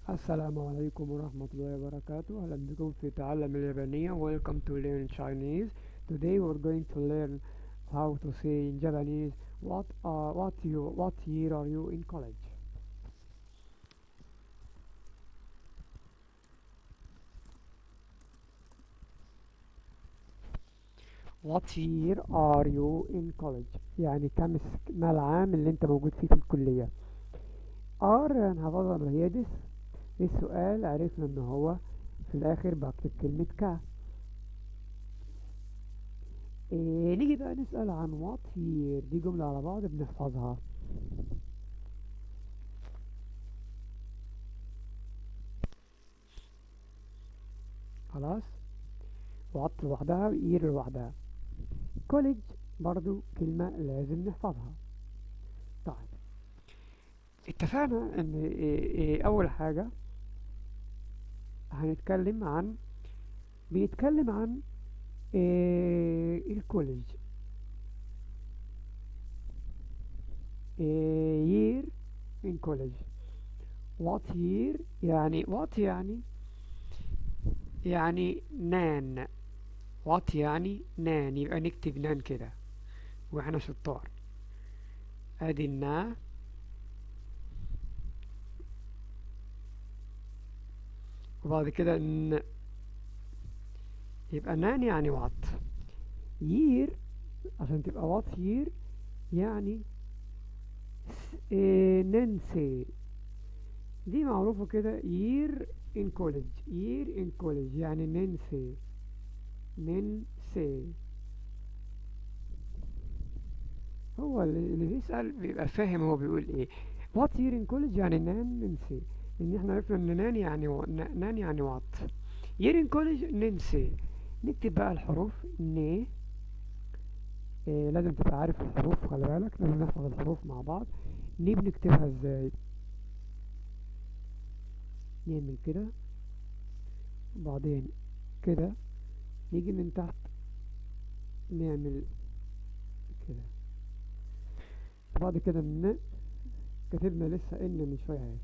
السلام عليكم ورحمة الله وبركاته أهلا بكم في تعلم اليابانية Welcome to learn Chinese Today we're going to learn how to say in Japanese What are what you what year are you in college What year are you in college يعني كم الس- ما العام اللي انت موجود فيه في الكلية R هنحفظها اللي هي this السؤال عرفنا ان هو في الاخر بكتب كلمة ك إيه نيجي بقى نسأل عن what year دي جملة على بعض بنحفظها خلاص what لوحدها year لوحدها college برضو كلمة لازم نحفظها طيب اتفقنا ان إيه إيه اول حاجة هنتكلم عن بيتكلم عن إيه الكوليج إيه year in college what year يعني what يعني يعني نان what يعني نان يبقى نكتب نان كده واحنا شطار ادي النا وبعد كده ن يبقى نان يعني وات year عشان تبقى وات year يعني س- إيه ننسي دي معروفة كده year in college year in college يعني ننسي ننسي هو اللي اللي بيسأل بيبقى فاهم هو بيقول ايه what year in college يعني نان ننسي لان احنا عرفنا ان نان يعني و... ن- نان يعني وات year in college ننسي نكتب بقى الحروف ن إيه لازم تبقى عارف الحروف خلي بالك لازم نحفظ الحروف مع بعض ني بنكتبها ازاي نعمل كده وبعدين كده نيجي من تحت نعمل كده بعد كده ن كتبنا لسه ان من شوية اهي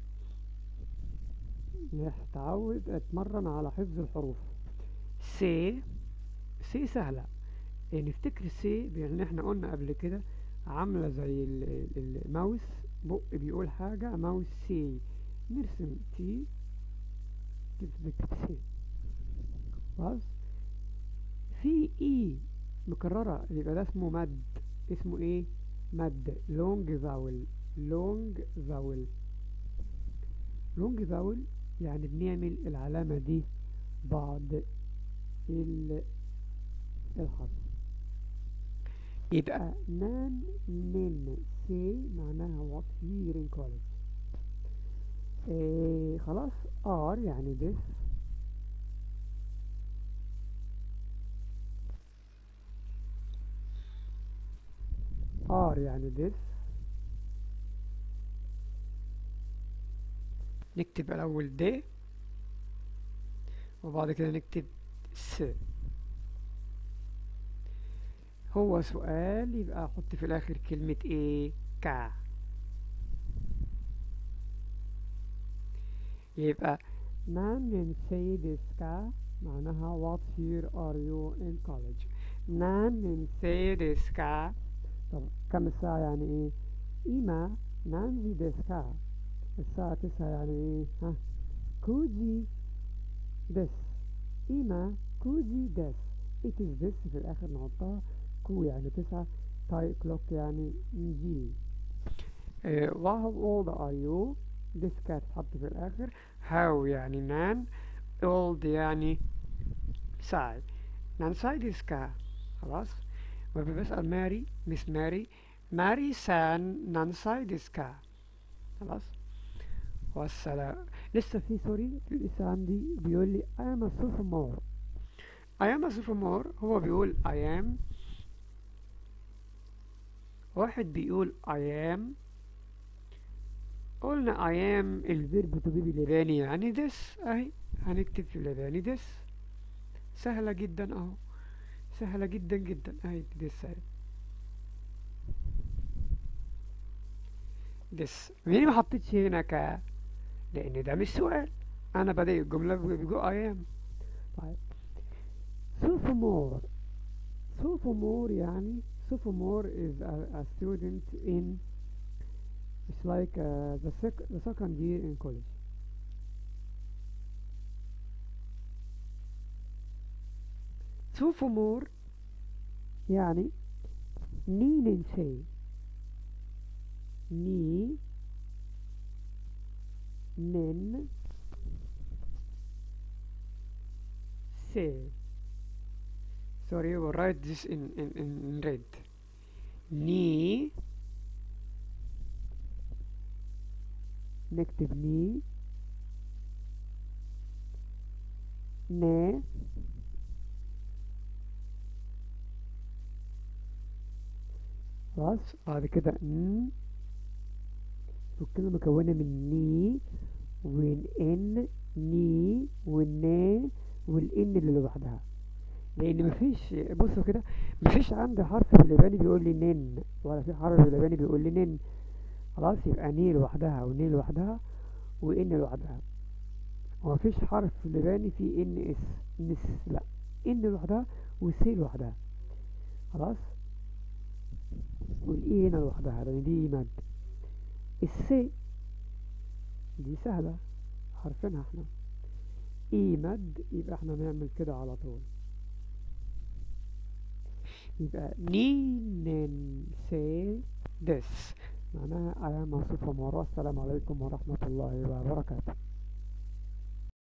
نتعود اتمرن على حفظ الحروف سي سي سهلة يعني نفتكر سي لان احنا قلنا قبل كده عاملة زي ال- ال- الماوس بق بيقول حاجة ماوس سي نرسم تي نكتب سي خلاص في اي مكررة يبقى ده اسمه مد اسمه ايه مد لونج فاول لونج فاول لونج فاول يعني بنعمل العلامة دي بعد ال- الحرف يبقى نان نن سي معناها وات year in college إيه خلاص ار يعني this ار يعني this نكتب الأول د وبعد كده نكتب س هو سؤال يبقى أحط في الآخر كلمة ايه كا يبقى نان ننسي ديسكا معناها what year are you in college نان ننسي ديسكا طب كم الساعة يعني ايه إيما نانزي ديسكا الساعة تسعة يعني ايه ها كوجي ديس إيما كوجي ديس it is this في الآخر نحطها كو يعني تسعة تاي كلوك يعني جي uh, how old are you this cat تحط في الآخر how يعني نان old يعني ساي نان ساي this cat خلاص وبسأل ماري مس ماري ماري سان نان ساي this cat خلاص والسلام لسه في سوري لسه عندي بيقول لي I am a sophomore I am a sophomore هو بيقول I am واحد بيقول I am قلنا I am الفيرب to be بالياباني يعني this اهي هنكتب في الياباني this سهلة جدا اهو سهلة جدا جدا اهي this اهي this ليه ما حطيتش هنا ك لأن ده مش سؤال أنا بدأ الجملة بيقول I am طيب sophomore sophomore يعني sophomore is a, a student in it's like uh, the, sec the second year in college sophomore يعني ni ننسي ni nen say sorry I will write this in, in, in red ni نكتب ني ن خلاص بعد كده ن والكلمة مكونة من ني والان ني والنا والان اللي لوحدها لان مفيش بصوا كده مفيش عندي حرف بالياباني بيقول لي نن ولا في حرف بالياباني بيقول لي نن خلاص يبقى ني لوحدها وني لوحدها وان لوحدها ومفيش حرف بالياباني فيه ان اس نس لا ان لوحدها وسي لوحدها خلاص والاي هنا لوحدها لان دي مد السي دي سهلة حرفينها احنا اي مد يبقى احنا نعمل كده على طول يبقى نين سي دس معناها I am a sophomore السلام عليكم ورحمة الله وبركاته